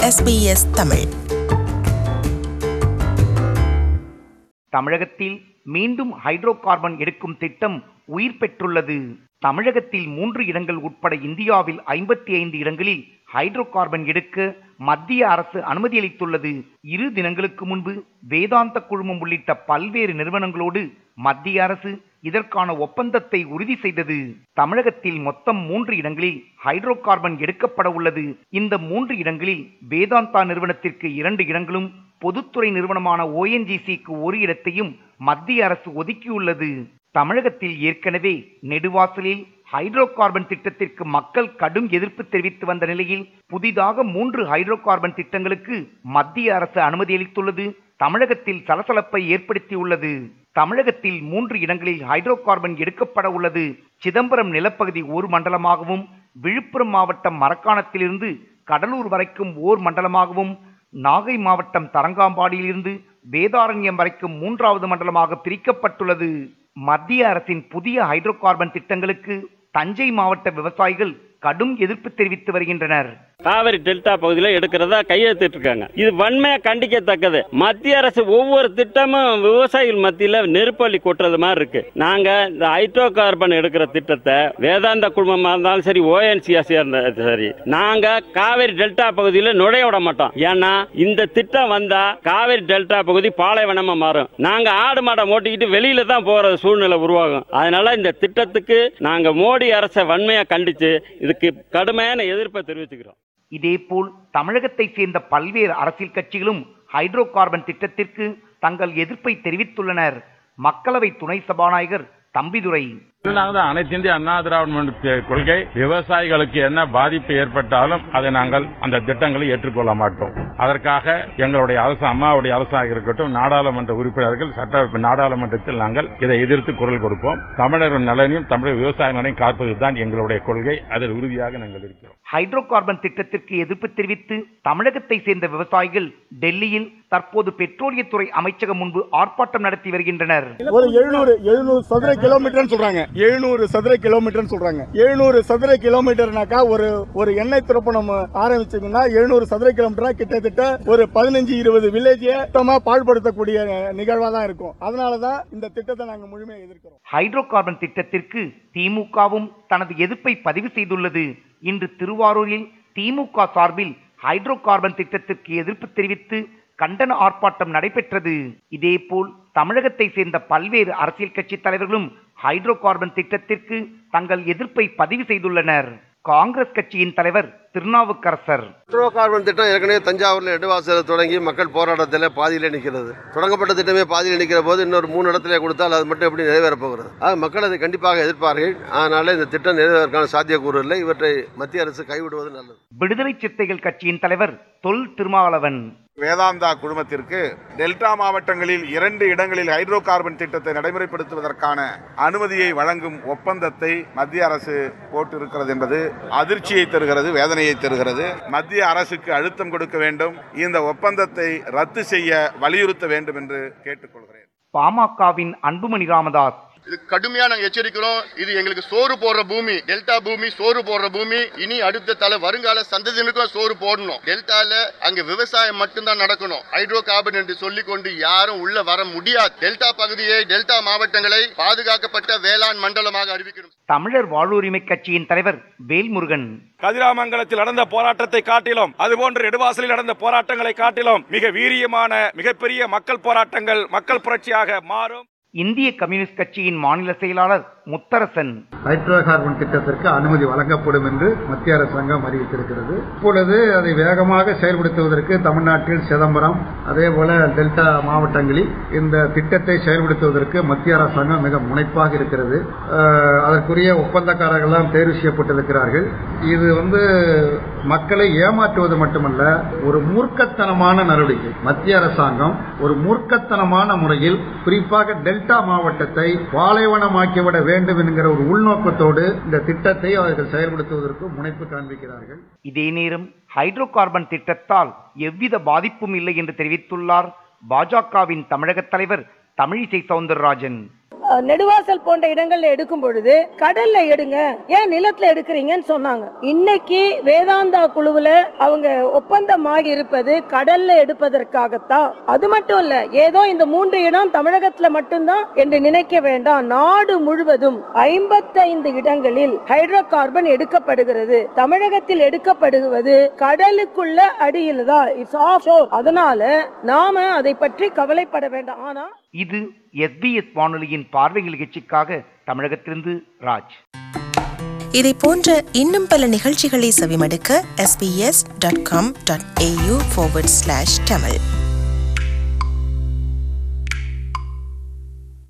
SBS Tamil தமிழகத்தில் மீண்டும் hydro carbon எடுக்கும் திட்டம் உயிர் பெற்றுள்ளது தமிழகத்தில் மூன்று இடங்கள் உட்பட இந்தியாவில் ஐம்பத்தி ஐந்து இடங்களில் ஹைட்ரோ கார்பன் எடுக்க மத்திய அரசு அனுமதி அளித்துள்ளது இரு தினங்களுக்கு முன்பு வேதாந்த குழுமம் உள்ளிட்ட பல்வேறு நிறுவனங்களோடு மத்திய அரசு இதற்கான ஒப்பந்தத்தை உறுதி செய்தது தமிழகத்தில் மொத்தம் மூன்று இடங்களில் ஹைட்ரோ கார்பன் எடுக்கப்பட உள்ளது இந்த மூன்று இடங்களில் வேதாந்தா நிறுவனத்திற்கு இரண்டு இடங்களும் பொதுத்துறை நிறுவனமான ஓஎன்ஜிசிக்கு ஒரு இடத்தையும் மத்திய அரசு ஒதுக்கியுள்ளது தமிழகத்தில் ஏற்கனவே நெடுவாசலில் ஹைட்ரோ கார்பன் திட்டத்திற்கு மக்கள் கடும் எதிர்ப்பு தெரிவித்து வந்த நிலையில் புதிதாக மூன்று ஹைட்ரோ கார்பன் திட்டங்களுக்கு மத்திய அரசு அனுமதி அளித்துள்ளது தமிழகத்தில் சலசலப்பை ஏற்படுத்தியுள்ளது தமிழகத்தில் மூன்று இடங்களில் ஹைட்ரோ கார்பன் எடுக்கப்பட உள்ளது சிதம்பரம் நிலப்பகுதி ஒரு மண்டலமாகவும் விழுப்புரம் மாவட்டம் மரக்காணத்திலிருந்து கடலூர் வரைக்கும் ஓர் மண்டலமாகவும் நாகை மாவட்டம் தரங்காம்பாடியிலிருந்து வேதாரண்யம் வரைக்கும் மூன்றாவது மண்டலமாக பிரிக்கப்பட்டுள்ளது மத்திய அரசின் புதிய ஹைட்ரோ கார்பன் திட்டங்களுக்கு தஞ்சை மாவட்ட விவசாயிகள் கடும் எதிர்ப்பு தெரிவித்து வருகின்றனர் காவிரி டெல்டா பகுதியில் எடுக்கிறதா கையெழுத்திட்டு இருக்காங்க இது வன்மையா கண்டிக்கத்தக்கது மத்திய அரசு ஒவ்வொரு திட்டமும் விவசாயிகள் மத்தியில நெருப்பள்ளி கொட்டுறது மாதிரி இருக்கு நாங்க இந்த ஹைட்ரோ கார்பன் எடுக்கிற திட்டத்தை வேதாந்த குழுமமா இருந்தாலும் சரி ஓஎன்சிஆசியா இருந்தாலும் சரி நாங்க காவிரி டெல்டா பகுதியில் நுழைய விட மாட்டோம் ஏன்னா இந்த திட்டம் வந்தா காவிரி டெல்டா பகுதி பாலைவனமா மாறும் நாங்க ஆடு மாடை ஓட்டிக்கிட்டு வெளியில தான் போற சூழ்நிலை உருவாகும் அதனால இந்த திட்டத்துக்கு நாங்க மோடி அரசை வன்மையா கண்டிச்சு இதுக்கு கடுமையான எதிர்ப்பை தெரிவிச்சுக்கிறோம் இதேபோல் தமிழகத்தை சேர்ந்த பல்வேறு அரசியல் கட்சிகளும் ஹைட்ரோ கார்பன் திட்டத்திற்கு தங்கள் எதிர்ப்பை தெரிவித்துள்ளனர் மக்களவை துணை சபாநாயகர் தம்பிதுரை நாங்கள் அனைத்து இந்திய அண்ணா திராவிட முன்னேற்ற கொள்கை விவசாயிகளுக்கு என்ன பாதிப்பு ஏற்பட்டாலும் அதை நாங்கள் அந்த திட்டங்களை ஏற்றுக்கொள்ள மாட்டோம் அதற்காக எங்களுடைய அரசு அம்மாவுடைய அரசாக இருக்கட்டும் நாடாளுமன்ற உறுப்பினர்கள் சட்ட நாடாளுமன்றத்தில் நாங்கள் இதை எதிர்த்து குரல் கொடுப்போம் தமிழர் நலனையும் தமிழர் விவசாய நலனையும் காப்பதுதான் எங்களுடைய கொள்கை அதில் உறுதியாக நாங்கள் இருக்கிறோம் ஹைட்ரோ கார்பன் திட்டத்திற்கு எதிர்ப்பு தெரிவித்து தமிழகத்தை சேர்ந்த விவசாயிகள் டெல்லியில் தற்போது பெட்ரோலியத்துறை அமைச்சகம் முன்பு ஆர்ப்பாட்டம் நடத்தி வருகின்றனர் ஒரு எழுநூறு எழுநூறு சதுர கிலோமீட்டர்னு சொல்றாங்க எழுநூறு சதுர கிலோமீட்டர்னு சொல்றாங்க எழுநூறு சதுர கிலோமீட்டர்னாக்கா ஒரு ஒரு எண்ணெய் துறப்பணம் ஆரம்பிச்சீங்கன்னா எழுநூறு சதுர கிலோமீட்டரா கிட்டத்தட்ட ஒரு பதினஞ்சு இருபது வில்லேஜை சுத்தமா பாழ்படுத்தக்கூடிய நிகழ்வா தான் இருக்கும் அதனாலதான் இந்த திட்டத்தை நாங்க முழுமையாக எதிர்க்கிறோம் ஹைட்ரோ கார்பன் திட்டத்திற்கு திமுகவும் தனது எதிர்ப்பை பதிவு செய்துள்ளது இன்று திருவாரூரில் திமுக சார்பில் ஹைட்ரோ கார்பன் திட்டத்திற்கு எதிர்ப்பு தெரிவித்து கண்டன ஆர்ப்பாட்டம் நடைபெற்றது இதேபோல் தமிழகத்தை சேர்ந்த பல்வேறு அரசியல் கட்சி தலைவர்களும் ஹைட்ரோ கார்பன் திட்டத்திற்கு தங்கள் எதிர்ப்பை பதிவு செய்துள்ளனர் காங்கிரஸ் கட்சியின் தலைவர் திருநாவுக்கரசர் ஹைட்ரோ கார்பன் திட்டம் ஏற்கனவே தஞ்சாவூரில் நெடுவாசல் தொடங்கி மக்கள் போராட்டத்தில் பாதியில் நிற்கிறது தொடங்கப்பட்ட திட்டமே பாதியில் நிற்கிற போது இன்னொரு மூணு இடத்துல கொடுத்தால் அது மட்டும் எப்படி நிறைவேறப் போகிறது ஆக மக்கள் அதை கண்டிப்பாக எதிர்ப்பார்கள் அதனால இந்த திட்டம் நிறைவேறதுக்கான சாத்தியக்கூறு இல்லை இவற்றை மத்திய அரசு கைவிடுவது நல்லது விடுதலை சிறுத்தைகள் கட்சியின் தலைவர் தொல் திருமாவளவன் வேதாந்தா குழுமத்திற்கு டெல்டா மாவட்டங்களில் இரண்டு இடங்களில் ஹைட்ரோ கார்பன் திட்டத்தை நடைமுறைப்படுத்துவதற்கான அனுமதியை வழங்கும் ஒப்பந்தத்தை மத்திய அரசு போட்டிருக்கிறது என்பது அதிர்ச்சியை தருகிறது வேதனையை தருகிறது மத்திய அரசுக்கு அழுத்தம் கொடுக்க வேண்டும் இந்த ஒப்பந்தத்தை ரத்து செய்ய வலியுறுத்த வேண்டும் என்று கேட்டுக்கொள்கிறேன் பாமகவின் அன்புமணி ராமதாஸ் இது கடுமையா நாங்க எச்சரிக்கிறோம் இது எங்களுக்கு சோறு போடுற பூமி டெல்டா பூமி சோறு போடுற பூமி இனி அடுத்த தலை வருங்கால சந்ததியினருக்கும் சோறு போடணும் டெல்டால அங்க விவசாயம் மட்டும்தான் நடக்கணும் ஹைட்ரோ கார்பன் என்று சொல்லிக் கொண்டு யாரும் உள்ள வர முடியாது டெல்டா பகுதியை டெல்டா மாவட்டங்களை பாதுகாக்கப்பட்ட வேளாண் மண்டலமாக அறிவிக்கணும் தமிழர் வாழ்வுரிமை கட்சியின் தலைவர் வேல்முருகன் கதிராமங்கலத்தில் நடந்த போராட்டத்தை காட்டிலும் அதுபோன்று நெடுவாசலில் நடந்த போராட்டங்களை காட்டிலும் மிக வீரியமான மிகப்பெரிய மக்கள் போராட்டங்கள் மக்கள் புரட்சியாக மாறும் இந்திய கம்யூனிஸ்ட் கட்சியின் மாநில செயலாளர் முத்தரசன் ஹைட்ரோ கார்பன் திட்டத்திற்கு அனுமதி வழங்கப்படும் என்று மத்திய அரசாங்கம் அறிவித்திருக்கிறது இப்பொழுது அதை வேகமாக செயல்படுத்துவதற்கு தமிழ்நாட்டில் சிதம்பரம் அதே போல டெல்டா மாவட்டங்களில் இந்த திட்டத்தை செயல்படுத்துவதற்கு மத்திய அரசாங்கம் மிக முனைப்பாக இருக்கிறது அஹ், அதற்குரிய ஒப்பந்தக்காரர்கள்லாம் தேர்வு செய்யப்பட்டிருக்கிறார்கள் இது வந்து மக்களை ஏமாற்றுவது மட்டுமல்ல ஒரு மூர்க்கத்தனமான நடவடிக்கை மத்திய அரசாங்கம் ஒரு மூர்க்கத்தனமான முறையில் குறிப்பாக டெல்டா மாவட்டத்தை பாலைவனமாக்கிவிட வேண்டும் என்கிற ஒரு உள்நோக்கத்தோடு இந்த திட்டத்தை அவர்கள் செயல்படுத்துவதற்கு முனைப்பு காண்பிக்கிறார்கள் இதே நேரம் ஹைட்ரோ கார்பன் திட்டத்தால் எவ்வித பாதிப்பும் இல்லை என்று தெரிவித்துள்ளார் பாஜகவின் தமிழக தலைவர் தமிழிசை சவுந்தரராஜன் அஹ், நெடுவாசல் போன்ற இடங்கள்ல எடுக்கும் பொழுது கடல்ல எடுங்க ஏன் நிலத்துல எடுக்கிறீங்கன்னு சொன்னாங்க இன்னைக்கு வேதாந்தா குழுவுல அவங்க ஒப்பந்தமாகி இருப்பது கடல்ல எடுப்பதற்காகத்தான் அது மட்டும் இல்ல ஏதோ இந்த மூன்று இடம் தமிழகத்துல மட்டும்தான் என்று நினைக்க வேண்டாம் நாடு முழுவதும் ஐம்பத்தைந்து இடங்களில் ஹைட்ரோ கார்பன் எடுக்கப்படுகிறது தமிழகத்தில் எடுக்கப்படுவது கடலுக்குள்ள அடியில் தான் இட்ஸ் ஆஃப் அதனால நாம அதை பற்றி கவலைப்பட வேண்டாம் ஆனா இது எஸ்பிஎஸ் வானொலியின் பார்வை நிகழ்ச்சிக்காக தமிழகத்திலிருந்து ராஜ் இதை போன்ற இன்னும் பல நிகழ்ச்சிகளை செவிமடுக்க sbs.com.au forward slash tamil